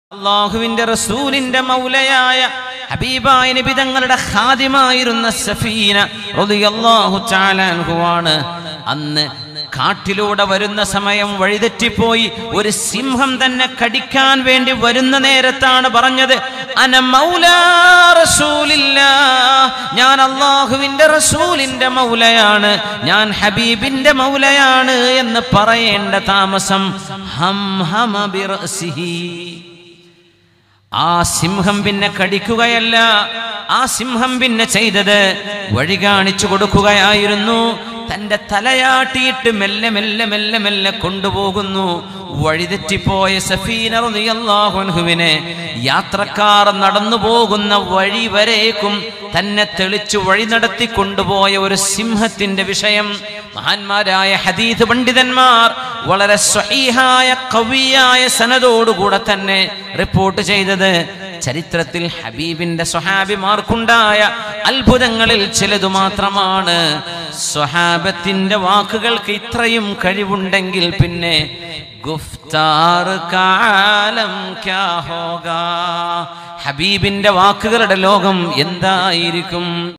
അള്ളാഹുവിന്റെ റസൂലിന്റെ മൗലയായ ഹബീബായ നബി തങ്ങളുടെ ഖാദിമായിരുന്ന സഫീന റളിയല്ലാഹു തആല അൻഹുവാണ് അന്ന് കാട്ടിലൂടെ വരുന്ന സമയം വഴിതെറ്റിപ്പോയി ഒരു സിംഹം തന്നെ കടിക്കാൻ വേണ്ടി വരുന്ന നേരത്താണ് പറഞ്ഞത് അന മൗലാ റസൂലില്ലാ ഞാൻ അള്ളാഹുവിന്റെ റസൂലിന്റെ മൗലയാണ് ഞാൻ ഹബീബിന്റെ മൗലയാണ് എന്ന് പറയേണ്ട താമസം ഹം ഹമ ബിറസിഹി ആ സിംഹം പിന്നെ കടിക്കുകയല്ല ആ സിംഹം പിന്നെ ചെയ്തത് വഴി കാണിച്ചു കൊടുക്കുകയായിരുന്നു തന്റെ തലയാട്ടിയിട്ട് മെല്ലെ മെല്ലെ മെല്ലെ മെല്ലെ കൊണ്ടുപോകുന്നു വഴിതെറ്റിപ്പോയ സഫീന റളിയല്ലാഹുവിനെ യാത്രക്കാർ നടന്നു പോകുന്ന വഴി വരേക്കും തന്നെ തെളിച്ചു വഴി നടത്തി കൊണ്ടുപോയ ഒരു സിംഹത്തിന്റെ വിഷയം മഹാന്മാരായ ഹദീദ് പണ്ഡിതന്മാർ വളരെ സ്വഹീഹായ കവിയായ സനതോടുകൂടെ തന്നെ റിപ്പോർട്ട് ചെയ്തത് ചരിത്രത്തിൽ ഹബീബിന്റെ സ്വഹാബിമാർക്കുണ്ടായ അത്ഭുതങ്ങളിൽ ചിലതു മാത്രമാണ് സ്വഹാബത്തിന്റെ വാക്കുകൾക്ക് ഇത്രയും കഴിവുണ്ടെങ്കിൽ പിന്നെ ഗുഫ്താർ കാലം ക്യാ ഹോഗാ ഹബീബിന്റെ വാക്കുകളുടെ ലോകം എന്തായിരിക്കും